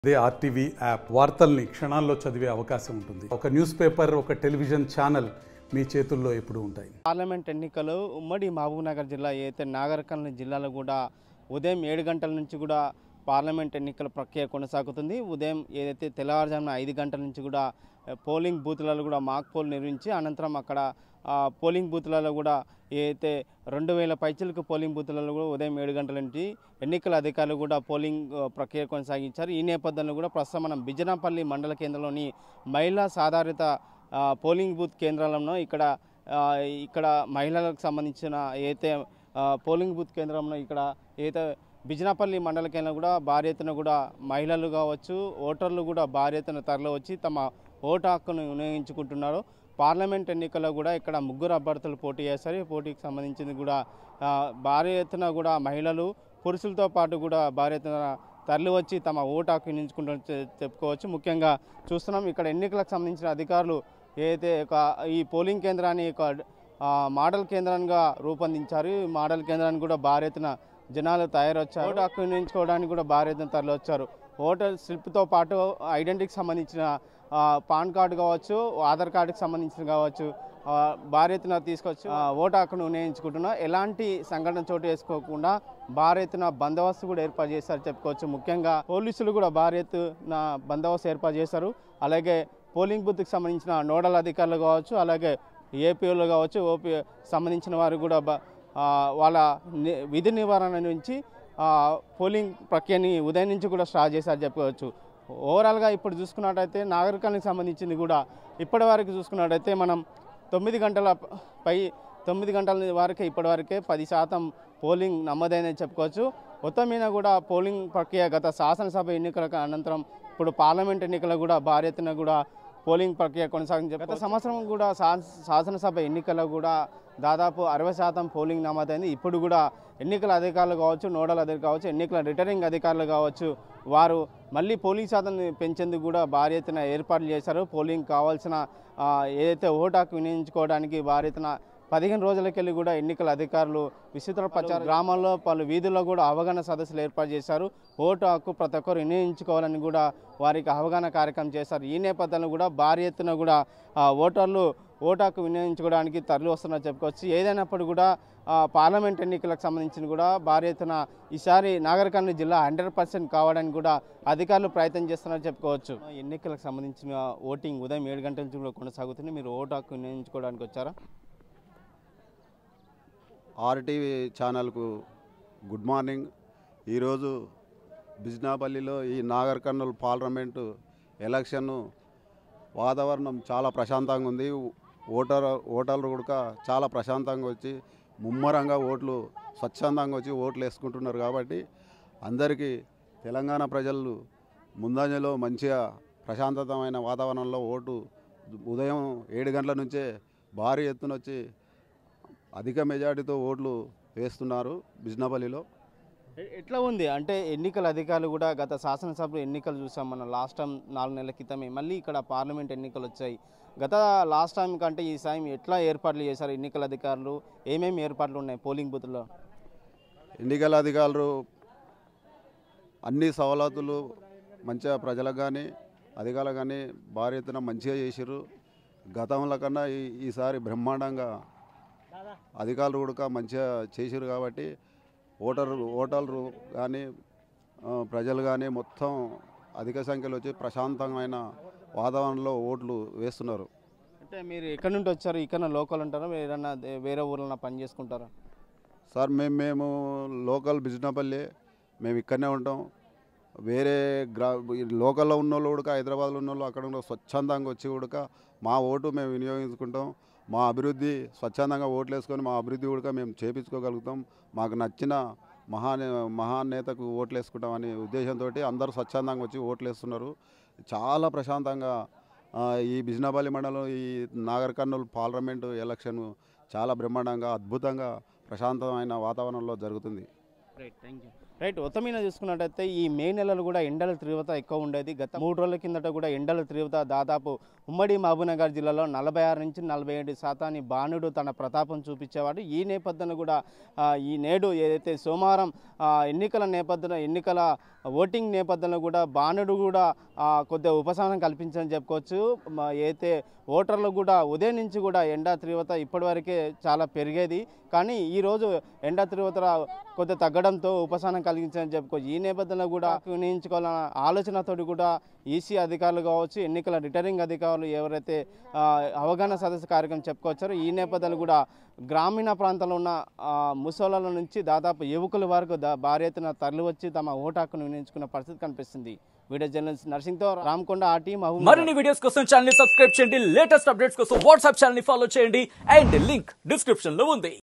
అదే RTV app వార్తల్ని క్షణాల్లో చదివే అవకాశం ఉంటుంది ఒక న్యూస్ పేపర్ ఒక టెలివిజన్ ఛానల్ మీ చేతుల్లో ఎప్పుడూ ఉంటాయి పార్లమెంట్ ఎన్నికలు ఉమ్మడి మహబూబ్నగర్ జిల్లా ఏదైతే నాగరికల్ని జిల్లాలో కూడా ఉదయం ఏడు గంటల నుంచి కూడా పార్లమెంట్ ఎన్నికల ప్రక్రియ కొనసాగుతుంది ఉదయం ఏదైతే తెల్లవారుజామున ఐదు గంటల నుంచి కూడా ఆ, పోలింగ్ బూత్లలో కూడా మాక్ పోల్ నిర్వహించి అనంతరం అక్కడ ఆ, పోలింగ్ బూత్లలో కూడా ఏదైతే రెండు వేల పైచలకు పోలింగ్ బూత్లలో కూడా ఉదయం ఏడు గంటల నుంచి ఎన్నికల అధికారులు కూడా పోలింగ్ ఆ, ప్రక్రియ కొనసాగించారు ఈ నేపథ్యంలో కూడా ప్రస్తుతం మనం బిజనాపల్లి మండల కేంద్రంలోని మహిళా సాధారిత ఆ, పోలింగ్ బూత్ కేంద్రాలలో ఇక్కడ ఆ, ఇక్కడ మహిళలకు సంబంధించిన ఏదైతే ఆ, పోలింగ్ బూత్ కేంద్రంలో ఇక్కడ ఏదైతే బిజినాపల్లి మండల కేంద్రం కూడా భారీ ఎత్తున కూడా మహిళలు కావచ్చు ఓటర్లు కూడా భారీ ఎత్తున తరలి వచ్చి తమ ఓటు హక్కును వినియోగించుకుంటున్నారు పార్లమెంట్ ఎన్నికల్లో కూడా ఇక్కడ ముగ్గురు అభ్యర్థులు పోటీ చేస్తారు ఈ పోటీకి సంబంధించింది కూడా ఆ, భారీ ఎత్తున కూడా మహిళలు పురుషులతో పాటు కూడా భారీ ఎత్తున తరలి వచ్చి తమ ఓటు హక్కు వినియోగించుకుంటారని చె- చెప్పుకోవచ్చు ముఖ్యంగా చూస్తున్నాం ఇక్కడ ఎన్నికలకు సంబంధించిన అధికారులు ఏదైతే ఒక ఈ పోలింగ్ కేంద్రాన్ని ఒక ఆ, మోడల్ కేంద్రంగా రూపొందించారు ఈ మోడల్ కేంద్రానికి కూడా భారీ ఎత్తున జనాలు తయారొచ్చారు ఓటు హక్కు వినియోగించుకోవడానికి కూడా భారీ ఎత్తున తరలి వచ్చారు ఓటర్ స్లిప్తో పాటు ఐడెంటిటీకి సంబంధించిన ఆ, పాన్ కార్డు కావచ్చు ఆధార్ కార్డుకి సంబంధించిన కావచ్చు ఆ, భారీ ఎత్తున తీసుకొచ్చి ఆ, ఓటు హక్కును వినియోగించుకుంటున్నా ఎలాంటి సంఘటన చోటు చేసుకోకుండా భారీ ఎత్తున బందోబస్తు కూడా ఏర్పాటు చేశారు చెప్పుకోవచ్చు ముఖ్యంగా పోలీసులు కూడా భారీ ఎత్తున బందోబస్తు ఏర్పాటు చేశారు అలాగే పోలింగ్ బూత్కి సంబంధించిన నోడల్ అధికారులు కావచ్చు అలాగే ఏపీఓలు కావచ్చు ఓపీ సంబంధించిన వారు కూడా బ- ఆ, వాళ్ళ ని- విధి నివారణ నుంచి ఆ, పోలింగ్ ప్రక్రియని ఉదయం నుంచి కూడా స్టార్ట్ చేశారు చెప్పుకోవచ్చు ఓవరాల్గా ఇప్పుడు చూసుకున్నట్టయితే నాగరికానికి సంబంధించింది కూడా ఇప్పటి వరకు చూసుకున్నట్టయితే మనం తొమ్మిది గంటల ప- పై తొమ్మిది గంటల వరకే ఇప్పటి వరకే పది శాతం పోలింగ్ నమోదైందని చెప్పుకోవచ్చు మొత్తం మీద కూడా పోలింగ్ ప్రక్రియ గత శాసనసభ ఎన్నికల అనంతరం ఇప్పుడు పార్లమెంట్ ఎన్నికల కూడా భారీ ఎత్తున కూడా పోలింగ్ ప్రక్రియ కొనసాగించి గత సంవత్సరం కూడా శా- శాసనసభ ఎన్నికల్లో కూడా దాదాపు అరవై శాతం పోలింగ్ నమోదైంది ఇప్పుడు కూడా ఎన్నికల అధికారులు కావచ్చు నోడల్ అధికారులు కావచ్చు ఎన్నికల రిటర్నింగ్ అధికారులు కావచ్చు వారు మళ్ళీ పోలింగ్ శాతం పెంచేందుకు కూడా భారీ ఎత్తున ఏర్పాట్లు చేశారు పోలింగ్ కావాల్సిన ఆ, ఏదైతే ఓటు హక్కు వినియోగించుకోవడానికి భారీ ఎత్తున పదిహేను రోజులకెళ్ళి కూడా ఎన్నికల అధికారులు విస్తృత ప్రచార గ్రామాల్లో పలు వీధుల్లో కూడా అవగాహన సదస్సులు ఏర్పాటు చేశారు ఓటు హక్కు ప్రతి ఒక్కరు వినియోగించుకోవాలని కూడా వారికి అవగాహన కార్యక్రమం చేశారు ఈ నేపథ్యంలో కూడా భారీ ఎత్తున కూడా ఆ, ఓటర్లు ఓటు హక్కు వినియోగించుకోవడానికి తరలి వస్తున్నారు చెప్పుకోవచ్చు ఏదైనప్పుడు కూడా ఆ, పార్లమెంట్ ఎన్నికలకు సంబంధించిన కూడా భారీ ఎత్తున ఈసారి నాగరికర్నూలు జిల్లా హండ్రెడ్ పర్సెంట్ కావడానికి కూడా అధికారులు ప్రయత్నం చేస్తున్నారని చెప్పుకోవచ్చు ఎన్నికలకు సంబంధించిన ఓటింగ్ ఉదయం ఏడు గంటల నుంచి కూడా కొనసాగుతుంది మీరు ఓటు హక్కు వినియోగించుకోవడానికి వచ్చారా ఆర్టీవీ ఛానల్కు గుడ్ మార్నింగ్ ఈరోజు బిజ్నాపల్లిలో ఈ నాగర్ కర్నూలు పార్లమెంటు ఎలక్షన్ వాతావరణం చాలా ప్రశాంతంగా ఉంది ఓటర్ ఓటర్లు కూడా చాలా ప్రశాంతంగా వచ్చి ముమ్మరంగా ఓట్లు స్వచ్ఛందంగా వచ్చి ఓట్లు వేసుకుంటున్నారు కాబట్టి అందరికీ తెలంగాణ ప్రజలు ముందంజలో మంచిగా ప్రశాంతమైన వాతావరణంలో ఓటు ఉదయం ఏడు గంటల నుంచే భారీ ఎత్తున వచ్చి అధిక మెజార్టీతో ఓట్లు వేస్తున్నారు బిజ్నపల్లిలో ఎ- ఎట్లా ఉంది అంటే ఎన్నికల అధికారులు కూడా గత శాసనసభ ఎన్నికలు చూసాం మనం లాస్ట్ టైం నాలుగు నెలల క్రితమే మళ్ళీ ఇక్కడ పార్లమెంట్ ఎన్నికలు వచ్చాయి గత లాస్ట్ టైం కంటే ఈ సాయం ఎట్లా ఏర్పాట్లు చేశారు ఎన్నికల అధికారులు ఏమేమి ఏర్పాట్లు ఉన్నాయి పోలింగ్ బూత్లో ఎన్నికల అధికారులు అన్ని సవలతులు మంచిగా ప్రజలకు కానీ అధికారులకు కానీ భారీ ఎత్తున మంచిగా చేసిర్రు గతంలో కన్నా ఈ ఈసారి బ్రహ్మాండంగా అధికారులు కూడా మంచిగా చేసిర్రు కాబట్టి ఓటరు ఓటర్లు కానీ ఆ, ప్రజలు కానీ మొత్తం అధిక సంఖ్యలో వచ్చి ప్రశాంతమైన వాతావరణంలో ఓట్లు వేస్తున్నారు అంటే మీరు ఎక్కడి నుండి వచ్చారు ఇక్కడ లోకల్ ఉంటారా ఏదన్నా దే- వేరే ఊర్లో పని చేసుకుంటారా సార్ మేము మేము లోకల్ బిజినపల్లి మేము ఇక్కడనే ఉంటాం వేరే గ్రా ఈ లోకల్లో ఉన్న వాళ్ళు కూడా హైదరాబాద్లో ఉన్న వాళ్ళు అక్కడ కూడా స్వచ్ఛందంగా వచ్చి కూడా మా ఓటు మేము వినియోగించుకుంటాం మా అభివృద్ధి స్వచ్ఛందంగా ఓట్లు వేసుకొని మా అభివృద్ధి కూడా మేము చేపించుకోగలుగుతాం మాకు నచ్చిన మహానే మహానేతకు ఓట్లు వేసుకుంటామనే ఉద్దేశంతో అందరూ స్వచ్ఛందంగా వచ్చి ఓట్లు వేస్తున్నారు చాలా ప్రశాంతంగా ఆ, ఈ బిజినపల్లి మండలం ఈ నాగర్ కర్నూలు పార్లమెంటు ఎలక్షన్ చాలా బ్రహ్మాండంగా అద్భుతంగా ప్రశాంతమైన వాతావరణంలో జరుగుతుంది రైట్ థ్యాంక్ యూ రైట్ ఉత్తమైన చూసుకున్నట్టయితే ఈ మే నెలలో కూడా ఎండల తీవ్రత ఎక్కువ ఉండేది గత మూడు రోజుల కిందట కూడా ఎండల తీవ్రత దాదాపు ఉమ్మడి మహబూబ్నగర్ జిల్లాలో నలభై ఆరు నుంచి నలభై ఏడు శాతాన్ని బాణుడు తన ప్రతాపం చూపించేవాడు ఈ నేపథ్యంలో కూడా ఆ, ఈ నేడు ఏదైతే సోమవారం ఆ, ఎన్నికల నేపథ్యంలో ఎన్నికల ఓటింగ్ నేపథ్యంలో కూడా బాణుడు కూడా ఆ, కొద్దిగా ఉపశమనం కల్పించని చెప్పుకోవచ్చు మా ఏదైతే ఓటర్లు కూడా ఉదయం నుంచి కూడా ఎండ తీవ్రత ఇప్పటివరకే చాలా పెరిగేది కానీ ఈరోజు ఎండ తీవ్రత కొద్దిగా తగ్గడంతో ఉపశమనం కలిగించని చెప్పుకోవచ్చు ఈ నేపథ్యంలో కూడా వినియోగించుకోవాలన్న ఆలోచనతోటి కూడా ఈసీ అధికారులు కావచ్చు ఎన్నికల రిటర్నింగ్ అధికారులు ఎవరైతే ఆ, అవగాహన సదస్సు కార్యక్రమం చెప్పుకొచ్చారో ఈ నేపథ్యంలో కూడా గ్రామీణ ప్రాంతంలో ఉన్న ఆ, ముసలాల నుంచి దాదాపు యువకుల వరకు దా భారీ ఎత్తున తరలి వచ్చి తమ ఓటు హక్కును వినియోగించుకున్న పరిస్థితి కనిపిస్తుంది వీడియో జర్నలిస్ట్ నర్సింగ్తో రామకొండ ఆర్టీ మహబూబ్ మరిన్ని వీడియోస్ కోసం ఛానల్ ని సబ్స్క్రైబ్ చేయండి లేటెస్ట్ అప్డేట్స్ కోసం వాట్సాప్ ఛానల్ ని ఫాలో చేయండి అండ్ లింక్ డిస్క్రిప్షన్ లో ఉంది